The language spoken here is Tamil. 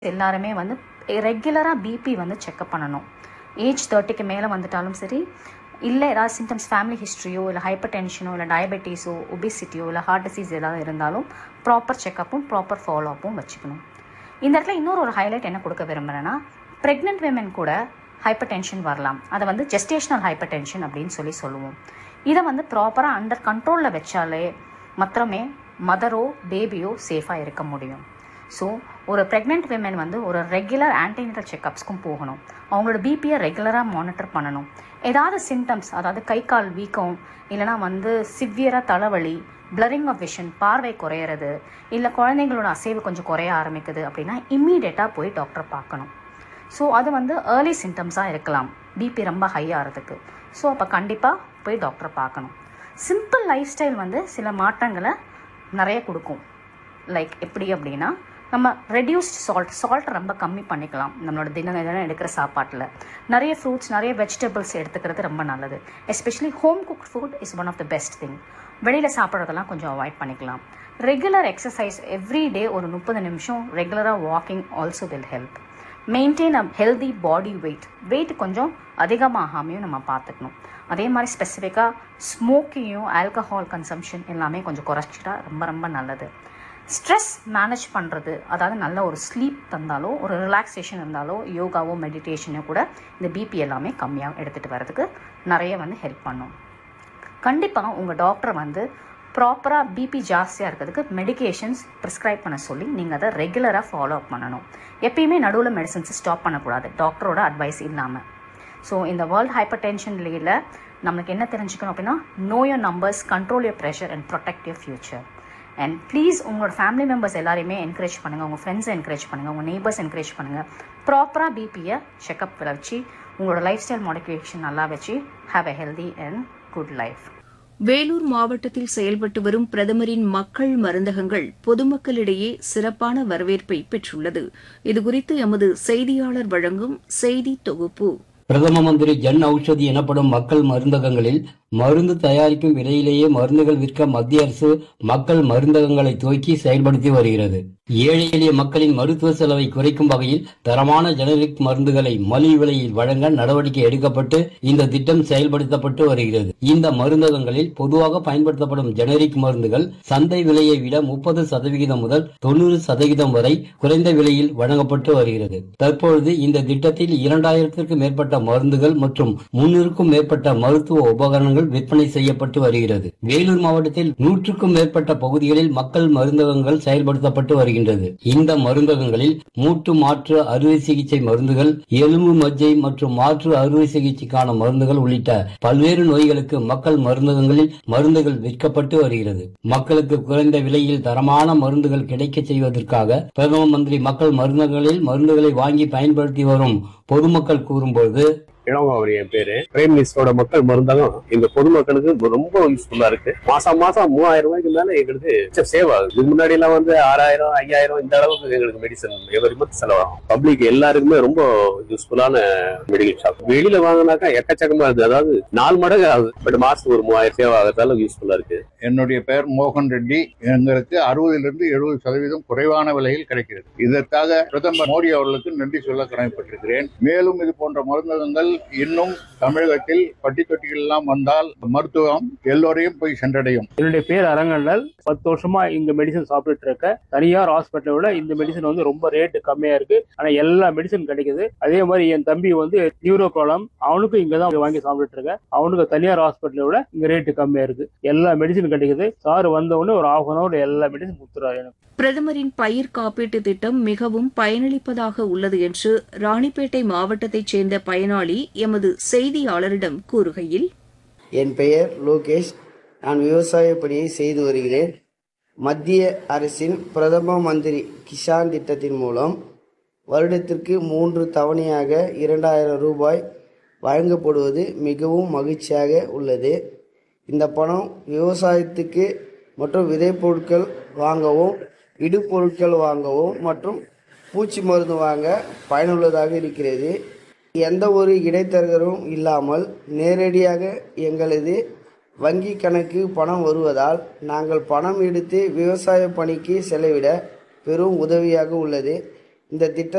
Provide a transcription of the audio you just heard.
எல்லாருமே வந்து ரெகுலராக பிபி வந்து செக்அப் பண்ணணும் ஏஜ் தேர்ட்டிக்கு மேலே வந்துட்டாலும் சரி இல்லை ஏதாவது சிம்டம்ஸ் ஃபேமிலி ஹிஸ்ட்ரியோ இல்லை ஹைப்பர் டென்ஷனோ இல்லை டயபெட்டிஸோ ஒபிசிட்டியோ இல்லை ஹார்ட் டிசீஸ் ஏதாவது இருந்தாலும் ப்ராப்பர் செக்கப்பும் ப்ராப்பர் ஃபாலோ அப்பும் வச்சுக்கணும் இந்த இடத்துல இன்னொரு ஒரு ஹைலைட் என்ன கொடுக்க விரும்புகிறேன்னா ப்ரெக்னென்ட் விமன் கூட ஹைப்பர் டென்ஷன் வரலாம் அதை வந்து ஜெஸ்டேஷனல் ஹைப்பர் டென்ஷன் அப்படின்னு சொல்லி சொல்லுவோம் இதை வந்து ப்ராப்பராக அண்டர் கண்ட்ரோலில் வச்சாலே மாத்திரமே மதரோ பேபியோ சேஃபாக இருக்க முடியும் ஸோ ஒரு ப்ரெக்னென்ட் விமன் வந்து ஒரு ரெகுலர் ஆன்டினேட்டல் செக்கப்ஸ்க்கும் போகணும் அவங்களோட பிபியை ரெகுலராக மானிட்டர் பண்ணணும் ஏதாவது சிம்டம்ஸ் அதாவது கை கால் வீக்கம் இல்லைனா வந்து சிவியராக தலைவலி பிளரிங் ஆஃப் விஷன் பார்வை குறையிறது இல்லை குழந்தைங்களோட அசைவு கொஞ்சம் குறைய ஆரம்பிக்குது அப்படின்னா இம்மீடியட்டாக போய் டாக்டர் பார்க்கணும் ஸோ அது வந்து ஏர்லி சிம்டம்ஸாக இருக்கலாம் பிபி ரொம்ப ஹை ஆகிறதுக்கு ஸோ அப்போ கண்டிப்பாக போய் டாக்டரை பார்க்கணும் சிம்பிள் லைஃப் ஸ்டைல் வந்து சில மாற்றங்களை நிறைய கொடுக்கும் லைக் எப்படி அப்படின்னா நம்ம ரெடியூஸ்ட் சால்ட் சால்ட் ரொம்ப கம்மி பண்ணிக்கலாம் நம்மளோட தினம் தினம் எடுக்கிற சாப்பாட்டில் நிறைய ஃப்ரூட்ஸ் நிறைய வெஜிடபிள்ஸ் எடுத்துக்கிறது ரொம்ப நல்லது especially home cook food is one of the best thing வெளியில் சாப்பிட்றதெல்லாம் கொஞ்சம் அவாய்ட் பண்ணிக்கலாம் ரெகுலர் எக்ஸசைஸ் எவ்ரி டே ஒரு முப்பது நிமிஷம் ரெகுலராக walking also will help maintain a healthy body weight weight கொஞ்சம் அதிகமாகாமையும் நம்ம பார்த்துக்கணும் அதே மாதிரி ஸ்பெசிஃபிக்காக ஸ்மோக்கிங்கும் ஆல்கஹால் கன்சம்ஷன் எல்லாமே கொஞ்சம் குறைச்சிட்டா ரொம்ப ரொம்ப நல்லது ஸ்ட்ரெஸ் மேனேஜ் பண்ணுறது அதாவது நல்ல ஒரு ஸ்லீப் தந்தாலோ ஒரு ரிலாக்ஸேஷன் இருந்தாலோ யோகாவோ மெடிடேஷனோ கூட இந்த பிபி எல்லாமே கம்மியாக எடுத்துகிட்டு வரதுக்கு நிறைய வந்து ஹெல்ப் பண்ணும் கண்டிப்பாக உங்கள் டாக்டர் வந்து ப்ராப்பராக பிபி ஜாஸ்தியாக இருக்கிறதுக்கு மெடிகேஷன்ஸ் ப்ரிஸ்கிரைப் பண்ண சொல்லி நீங்கள் அதை ரெகுலராக ஃபாலோ அப் பண்ணணும் எப்பயுமே நடுவில் மெடிசன்ஸை ஸ்டாப் பண்ணக்கூடாது டாக்டரோட அட்வைஸ் இல்லாமல் ஸோ இந்த வேர்ல்ட் ஹைப்பர் டென்ஷன் லீல நம்மளுக்கு என்ன தெரிஞ்சுக்கணும் அப்படின்னா know your numbers control your pressure and protect your future and please உங்களோட ஃபேமிலி மெம்பர்ஸ் எல்லாரையுமே என்கரேஜ் பண்ணுங்கள் உங்கள் ஃப்ரெண்ட்ஸை என்கரேஜ் பண்ணுங்கள் உங்கள் நெய்பர்ஸ் என்கரேஜ் பண்ணுங்கள் ப்ராப்பராக பிபியை செக்அப் வச்சு உங்களோட லைஃப் ஸ்டைல் மாடிஃபிகேஷன் நல்லா வச்சு have a healthy and good life Vellore மாவட்டத்தில் செயல்பட்டு வரும் பிரதமரின் மக்கள் மருந்தகங்கள் பொதுமக்களிடையே சிறப்பான வரவேற்பை பெற்றுள்ளது இதுகுறித்து எமது செய்தியாளர் வழங்கும் செய்தி தொகுப்பு பிரதம மந்திரி ஜன் ஔஷதி எனப்படும் மக்கள் மருந்தகங்களில் மருந்து தயாரிக்கும் விலையிலேயே மருந்துகள் விற்க மத்திய அரசு மக்கள் மருந்தகங்களை துவக்கி செயல்படுத்தி வருகிறது ஏழை எளிய மக்களின் மருத்துவ செலவை குறைக்கும் வகையில் தரமான ஜெனரிக் மருந்துகளை மலிவு விலையில் வழங்க நடவடிக்கை எடுக்கப்பட்டு இந்த திட்டம் செயல்படுத்தப்பட்டு வருகிறது இந்த மருந்தகங்களில் பொதுவாக பயன்படுத்தப்படும் ஜெனரிக் மருந்துகள் சந்தை விலையை விட முப்பது சதவிகிதம் முதல் தொண்ணூறு சதவீதம் வரை குறைந்த விலையில் வழங்கப்பட்டு வருகிறது தற்பொழுது இந்த திட்டத்தில் இரண்டாயிரத்திற்கும் மேற்பட்ட மருந்துகள் மற்றும் முன்னூறுக்கும் மேற்பட்ட மருத்துவ உபகரணங்கள் விற்பனை செய்யப்பட்டு வருகிறது வேலூர் மாவட்டத்தில் நூற்றுக்கும் மேற்பட்ட பகுதிகளில் மக்கள் மருந்தகங்கள் செயல்படுத்தப்பட்டு வருகின்றது இந்த மருந்தகங்களில் மூட்டு மாற்று அறுவை சிகிச்சை மருந்துகள் எலும்பு மஜ்ஜை மற்றும் மாற்று அறுவை சிகிச்சைக்கான மருந்துகள் உள்ளிட்ட பல்வேறு நோய்களுக்கு மக்கள் மருந்தகங்களில் மருந்துகள் விற்கப்பட்டு வருகிறது மக்களுக்கு குறைந்த விலையில் தரமான மருந்துகள் கிடைக்க செய்வதற்காக பிரதம மந்திரி மக்கள் மருந்தகங்களில் மருந்துகளை வாங்கி பயன்படுத்தி வரும் பொதுமக்கள் கூறும்போது இளங்கோவரி என் பேரு பிரைம் மினிஸ்டரோட மக்கள் மருந்தகம் எங்க பொதுமக்களுக்கு ரொம்ப யூஸ்ஃபுல்லா இருக்கு மாசம் மாசம் மூவாயிரம் ரூபாய்க்கு மேல எங்களுக்கு சேவ் ஆகுது இதுக்கு முன்னாடி எல்லாம் வந்து ஆறாயிரம் ஐயாயிரம் இந்த அளவுக்கு எங்களுக்கு மெடிசன் எவரி மந்த் செலவாகும் பப்ளிக் எல்லாருக்குமே ரொம்ப யூஸ்ஃபுல்லான மெடிக்கல் ஷாப் வெளியில வாங்கினாக்கா எக்கச்சக்கமா இருக்கு அதாவது நாலு மடங்கு ஆகுது பட் மாசத்துக்கு ஒரு மூவாயிரம் சேவ் ஆகிறதால யூஸ்ஃபுல்லா இருக்கு என்னுடைய பெயர் மோகன் ரெட்டி எங்களுக்கு அறுபதிலிருந்து எழுபது சதவீதம் குறைவான விலையில் கிடைக்கிறது இதற்காக பிரதமர் மோடி அவர்களுக்கு நன்றி சொல்ல கடமைப்பட்டிருக்கிறேன் மேலும் இது போன்ற மருந்தகங்கள் இன்னும் தமிழகத்தில் பட்டி தொட்டிகள் எல்லாம் வந்தால் மருத்துவம் எல்லோரையும் போய் சென்றடையும் என்னுடைய பேர் அரங்கண்ணல் பத்து வருஷமா இந்த மெடிசன் சாப்பிட்டுட்டு இருக்கேன் தனியார் ஹாஸ்பிட்டலை விட இந்த மெடிசன் வந்து ரொம்ப ரேட்டு கம்மியா இருக்கு ஆனா எல்லா மெடிசன் கிடைக்குது அதே மாதிரி என் தம்பி வந்து நியூரோ ப்ராப்ளம் அவனுக்கும் இங்க தான் வாங்கி சாப்பிட்டுட்டு இருக்கேன் அவனுக்கு தனியார் ஹாஸ்பிட்டலை விட இங்க ரேட்டு கம்மியா இருக்கு எல்லா மெடிசன் கிடைக்குது சார் வந்த உடனே ஒரு ஹாஃப் அன் அவர் எல்லா மெடிசன் கொடுத்துறாரு எனக்கு பிரதமரின் பயிர் காப்பீட்டு திட்டம் மிகவும் பயனளிப்பதாக உள்ளது என்று ராணிப்பேட்டை மாவட்டத்தைச் சேர்ந்த பயனாளி எமது செய்தியாளரிடம் கூறுகையில் என் பெயர் லோகேஷ் நான் விவசாய பணியை செய்து வருகிறேன் மத்திய அரசின் பிரதம மந்திரி கிஷான் திட்டத்தின் மூலம் வருடத்திற்கு மூன்று தவணையாக இரண்டாயிரம் ரூபாய் வழங்கப்படுவது மிகவும் மகிழ்ச்சியாக உள்ளது இந்த பணம் விவசாயத்துக்கு மற்றும் விதைப்பொருட்கள் வாங்கவும் இடுபொருட்கள் வாங்கவும் மற்றும் பூச்சி மருந்து வாங்க பயனுள்ளதாக இருக்கிறது எந்த ஒரு இடைத்தரகரும் இல்லாமல் நேரடியாக எங்களது வங்கி கணக்கு பணம் வருவதால் நாங்கள் பணம் எடுத்து விவசாய பணிக்கு செலவிட பெரும் உதவியாக உள்ளது இந்த திட்ட